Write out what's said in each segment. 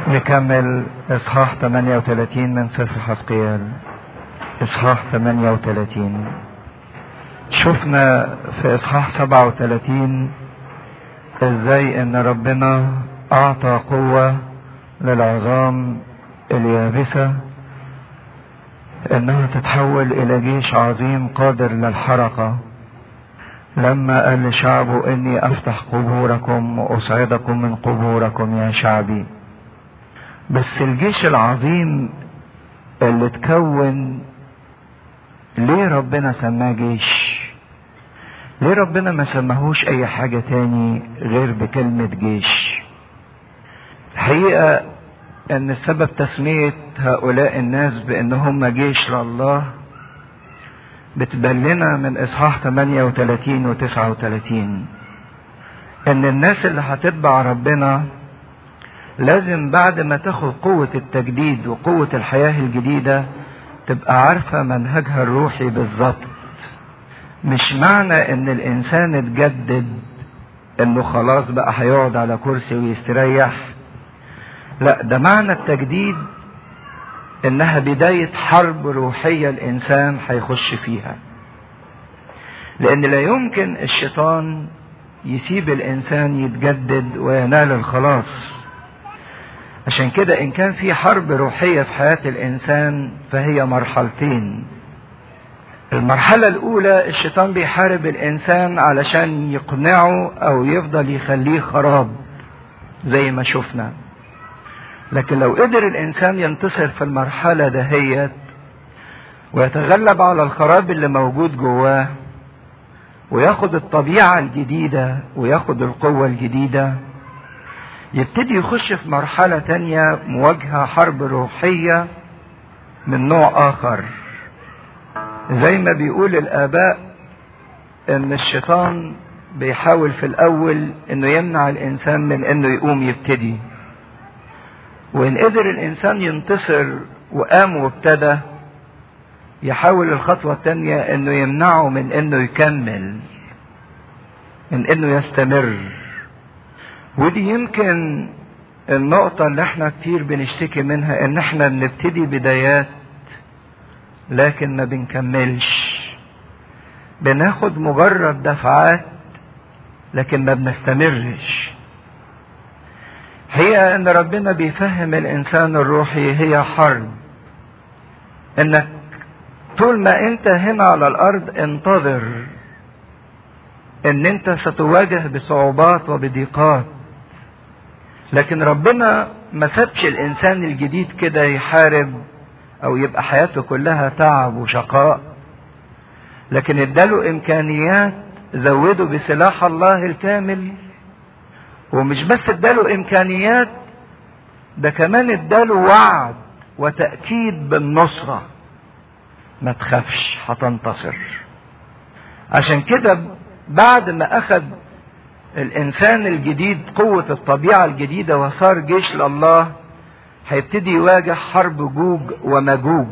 نكمل اصحاح 38 من سفر حسقيال اصحاح 38 شفنا في اصحاح 37 ازاي ان ربنا اعطى قوة للعظام اليابسة انها تتحول الى جيش عظيم قادر للحركة لما قال لشعبه اني افتح قبوركم واصعدكم من قبوركم يا شعبي بس الجيش العظيم اللي اتكون ليه ربنا سماه جيش ليه ربنا ما سماهوش اي حاجة تاني غير بكلمة جيش الحقيقة ان سبب تسمية هؤلاء الناس بان هم جيش لله بتبان لنا من اصحاح 38 و 39 ان الناس اللي هتتبع ربنا لازم بعد ما تاخد قوة التجديد وقوة الحياة الجديدة تبقى عارفة منهجها الروحي بالظبط مش معنى ان الانسان اتجدد انه خلاص بقى هيقعد على كرسي ويستريح لا ده معنى التجديد انها بداية حرب روحية الانسان هيخش فيها لان لا يمكن الشيطان يسيب الانسان يتجدد وينال الخلاص عشان كده ان كان في حرب روحية في حياة الانسان فهي مرحلتين المرحلة الاولى الشيطان بيحارب الانسان علشان يقنعه او يفضل يخليه خراب زي ما شفنا لكن لو قدر الانسان ينتصر في المرحلة دهيت ويتغلب على الخراب اللي موجود جواه وياخد الطبيعة الجديدة وياخد القوة الجديدة يبتدي يخش في مرحلة تانية مواجهة حرب روحية من نوع آخر زي ما بيقول الآباء إن الشيطان بيحاول في الأول إنه يمنع الإنسان من إنه يقوم يبتدي وإن قدر الإنسان ينتصر وقام وابتدى يحاول الخطوة التانية إنه يمنعه من إنه يكمل من إنه يستمر ودي يمكن النقطة اللي احنا كتير بنشتكي منها ان احنا بنبتدي بدايات لكن ما بنكملش بناخد مجرد دفعات لكن ما بنستمرش هي ان ربنا بيفهم الانسان الروحي هي حرب انك طول ما انت هنا على الارض انتظر ان انت ستواجه بصعوبات وبضيقات لكن ربنا ما سابش الانسان الجديد كده يحارب او يبقى حياته كلها تعب وشقاء لكن اداله امكانيات زوده بسلاح الله الكامل ومش بس اداله امكانيات ده كمان اداله وعد وتأكيد بالنصرة ما تخافش هتنتصر عشان كده بعد ما اخذ الانسان الجديد قوة الطبيعة الجديدة وصار جيش لله هيبتدي يواجه حرب جوج ومجوج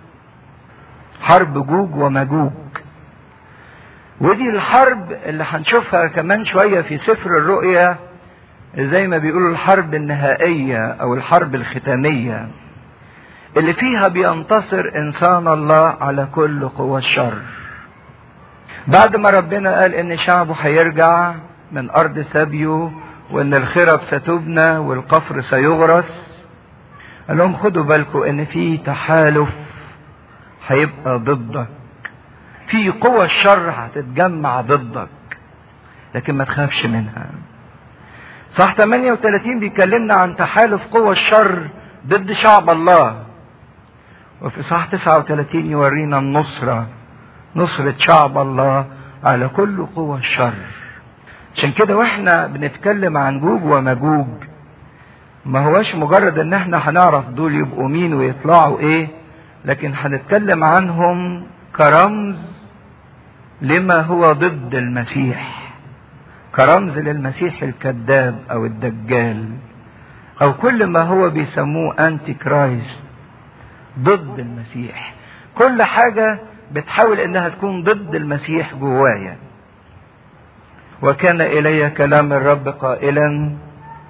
حرب جوج ومجوج ودي الحرب اللي هنشوفها كمان شوية في سفر الرؤيا زي ما بيقولوا الحرب النهائية او الحرب الختامية اللي فيها بينتصر انسان الله على كل قوى الشر بعد ما ربنا قال ان شعبه هيرجع من ارض سبيه وان الخرب ستبنى والقفر سيغرس قال لهم خدوا بالكم ان في تحالف هيبقى ضدك في قوى الشر هتتجمع ضدك لكن ما تخافش منها صح 38 بيكلمنا عن تحالف قوى الشر ضد شعب الله وفي صح 39 يورينا النصره نصرة شعب الله على كل قوى الشر عشان كده واحنا بنتكلم عن جوج ومجوج ما هواش مجرد ان احنا هنعرف دول يبقوا مين ويطلعوا ايه لكن هنتكلم عنهم كرمز لما هو ضد المسيح كرمز للمسيح الكذاب او الدجال او كل ما هو بيسموه انتي كرايست ضد المسيح كل حاجه بتحاول انها تكون ضد المسيح جوايا وكان الي كلام الرب قائلا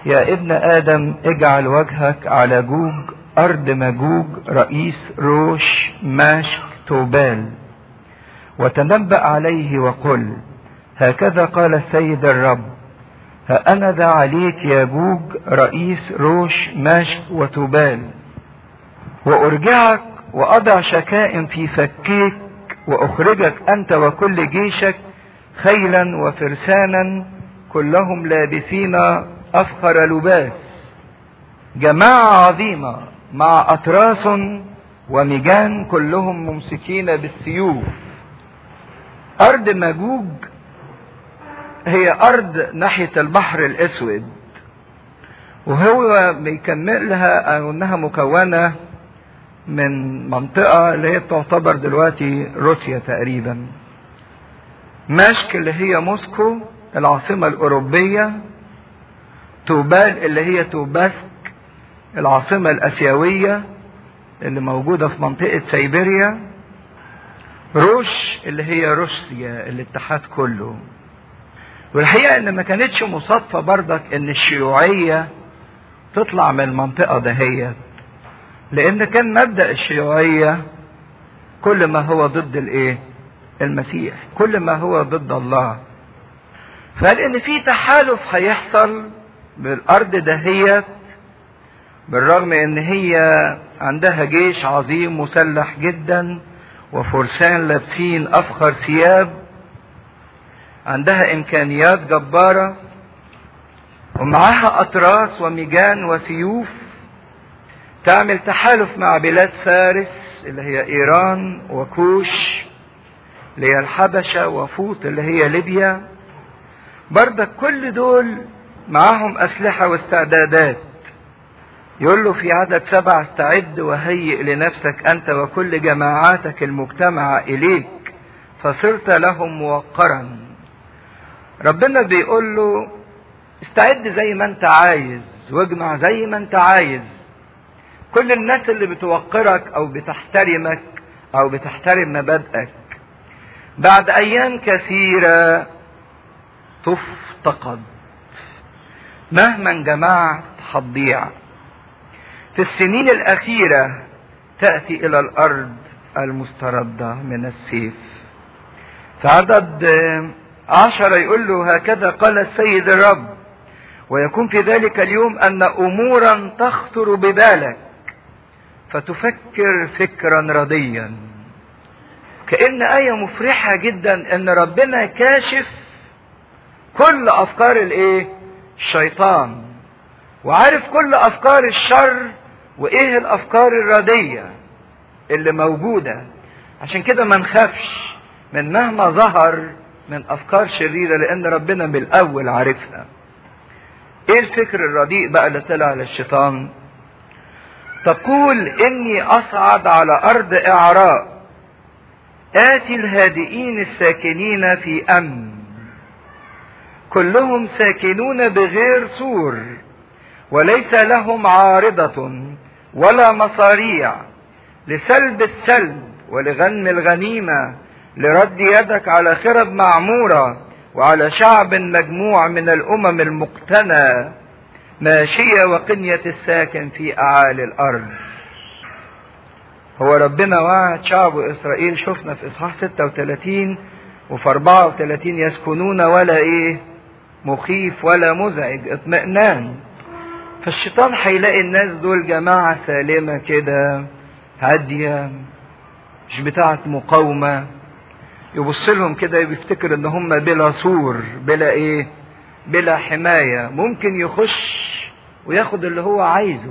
يا ابن آدم اجعل وجهك على جوج أرض مجوج رئيس روش ماشك توبال وتنبأ عليه وقل هكذا قال السيد الرب ها أنا ذا عليك يا جوج رئيس روش ماشك وتوبال وأرجعك وأضع شكائم في فكيك وأخرجك أنت وكل جيشك خيلا وفرسانا كلهم لابسين أفخر لباس جماعة عظيمة مع أطراس ومجان كلهم ممسكين بالسيوف أرض مجوج هي أرض ناحية البحر الأسود وهو بيكملها أو إنها مكونة من منطقة اللي هي تعتبر دلوقتي روسيا تقريبا ماشك اللي هي موسكو العاصمة الأوروبية توبال اللي هي توباسك العاصمة الأسيوية اللي موجودة في منطقة سيبيريا روش اللي هي روسيا الاتحاد كله والحقيقة ان ما كانتش مصادفة بردك ان الشيوعية تطلع من المنطقة دهيت لان كان مبدأ الشيوعية كل ما هو ضد الايه المسيح كل ما هو ضد الله فقال ان في تحالف هيحصل بالارض دهيت بالرغم ان هي عندها جيش عظيم مسلح جدا وفرسان لابسين افخر ثياب عندها امكانيات جباره ومعاها اطراس ومجان وسيوف تعمل تحالف مع بلاد فارس اللي هي ايران وكوش اللي هي الحبشه وفوط اللي هي ليبيا بردك كل دول معاهم اسلحه واستعدادات يقول له في عدد سبع استعد وهيئ لنفسك انت وكل جماعاتك المجتمعة اليك فصرت لهم موقرا ربنا بيقول له استعد زي ما انت عايز واجمع زي ما انت عايز كل الناس اللي بتوقرك او بتحترمك او بتحترم مبادئك بعد ايام كثيرة تفتقد مهما جمعت هتضيع في السنين الأخيرة تأتي إلى الأرض المستردة من السيف في عدد عشرة يقول له هكذا قال السيد الرب ويكون في ذلك اليوم أن أمورا تخطر ببالك فتفكر فكرا رديا كأن آية مفرحة جدا أن ربنا كاشف كل أفكار الإيه؟ الشيطان وعارف كل أفكار الشر وايه الافكار الردية اللي موجودة عشان كده ما نخافش من مهما ظهر من افكار شريرة لان ربنا من الاول عارفها ايه الفكر الرديء بقى اللي طلع للشيطان تقول اني اصعد على ارض اعراء اتي الهادئين الساكنين في امن كلهم ساكنون بغير سور وليس لهم عارضة ولا مصاريع لسلب السلب ولغنم الغنيمة لرد يدك على خرب معمورة وعلى شعب مجموع من الأمم المقتنى ماشية وقنية الساكن في أعالي الأرض هو ربنا وعد شعب إسرائيل شفنا في إصحاح 36 وفي 34 يسكنون ولا إيه مخيف ولا مزعج اطمئنان فالشيطان هيلاقي الناس دول جماعة سالمة كده هادية مش بتاعة مقاومة يبص لهم كده بيفتكر ان هم بلا سور بلا ايه بلا حماية ممكن يخش وياخد اللي هو عايزه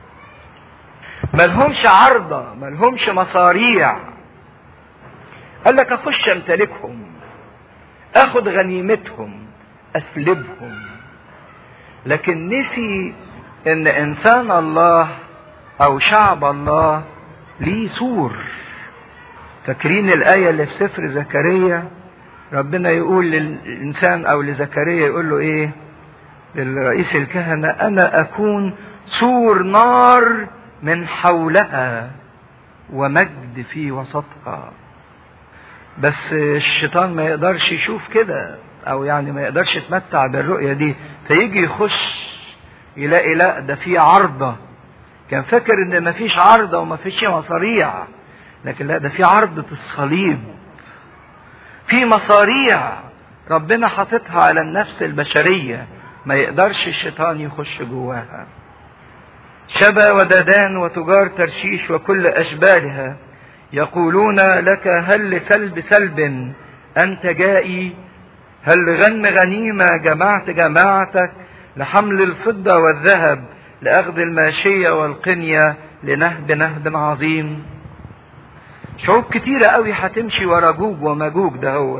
ملهمش عرضة ملهمش مصاريع قال لك اخش امتلكهم اخد غنيمتهم اسلبهم لكن نسي ان انسان الله او شعب الله ليه سور فاكرين الايه اللي في سفر زكريا ربنا يقول للانسان او لزكريا يقول له ايه للرئيس الكهنه انا اكون سور نار من حولها ومجد في وسطها بس الشيطان ما يقدرش يشوف كده او يعني ما يقدرش يتمتع بالرؤيه دي فيجي يخش يلاقي لا ده في عرضة كان فاكر ان مفيش عرضة ومفيش مصاريع لكن لا ده في عرضة الصليب في مصاريع ربنا حاططها على النفس البشرية ما يقدرش الشيطان يخش جواها شبا وددان وتجار ترشيش وكل أشبالها يقولون لك هل لسلب سلب أنت جائي هل لغنم غنيمة جمعت جماعتك لحمل الفضة والذهب لأخذ الماشية والقنية لنهب نهب عظيم شعوب كتيرة قوي هتمشي ورا جوج ومجوج ده هو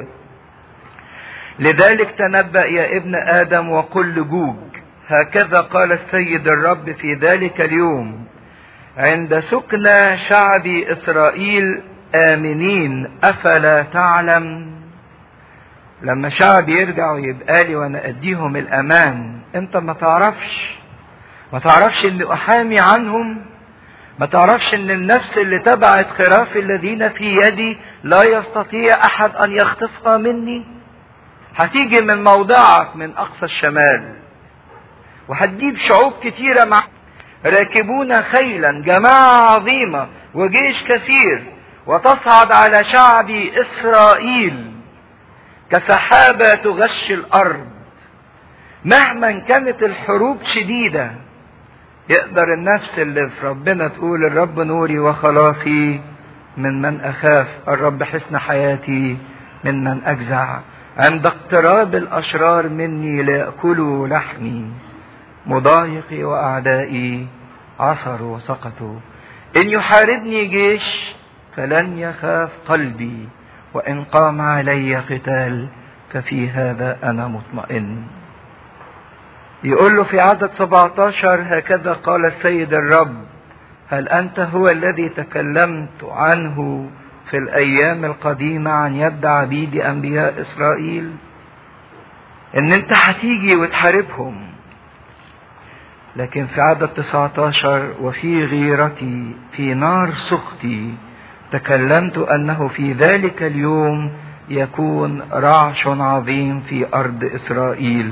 لذلك تنبأ يا ابن آدم وقل لجوج هكذا قال السيد الرب في ذلك اليوم عند سكنى شعب إسرائيل آمنين أفلا تعلم لما شعب يرجع ويبقى لي وانا اديهم الامان انت ما تعرفش ما تعرفش اني احامي عنهم ما تعرفش ان النفس اللي تبعت خراف الذين في يدي لا يستطيع احد ان يخطفها مني هتيجي من موضعك من اقصى الشمال وهتجيب شعوب كتيرة مع راكبون خيلا جماعة عظيمة وجيش كثير وتصعد على شعب اسرائيل كسحابة تغشي الارض مهما كانت الحروب شديدة يقدر النفس اللي في ربنا تقول الرب نوري وخلاصي من من اخاف الرب حسن حياتي من من اجزع عند اقتراب الاشرار مني ليأكلوا لحمي مضايقي واعدائي عثروا وسقطوا ان يحاربني جيش فلن يخاف قلبي وان قام علي قتال ففي هذا انا مطمئن يقول له في عدد 17 هكذا قال السيد الرب هل انت هو الذي تكلمت عنه في الايام القديمه عن يد عبيد انبياء اسرائيل ان انت هتيجي وتحاربهم لكن في عدد 19 وفي غيرتي في نار سخطي تكلمت انه في ذلك اليوم يكون رعش عظيم في ارض اسرائيل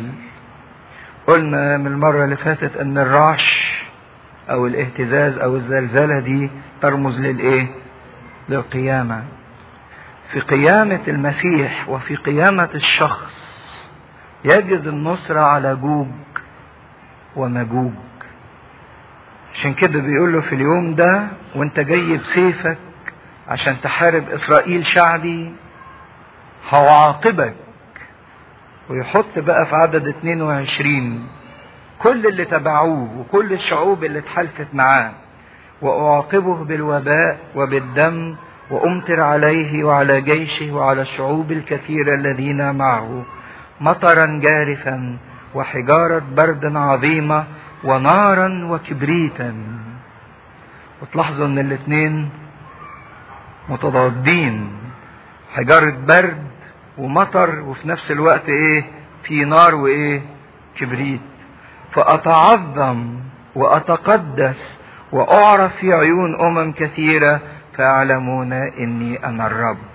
قلنا من المرة اللي فاتت ان الرعش او الاهتزاز او الزلزلة دي ترمز للايه للقيامة في قيامة المسيح وفي قيامة الشخص يجد النصرة على جوج ومجوج عشان كده بيقول له في اليوم ده وانت جاي بسيفك عشان تحارب اسرائيل شعبي هعاقبك ويحط بقى في عدد 22 كل اللي تبعوه وكل الشعوب اللي اتحالفت معاه واعاقبه بالوباء وبالدم وامطر عليه وعلى جيشه وعلى الشعوب الكثيره الذين معه مطرا جارفا وحجاره برد عظيمه ونارا وكبريتا وتلاحظوا ان الاثنين متضادين حجاره برد ومطر وفي نفس الوقت ايه في نار وايه كبريت فاتعظم واتقدس واعرف في عيون امم كثيره فيعلمون اني انا الرب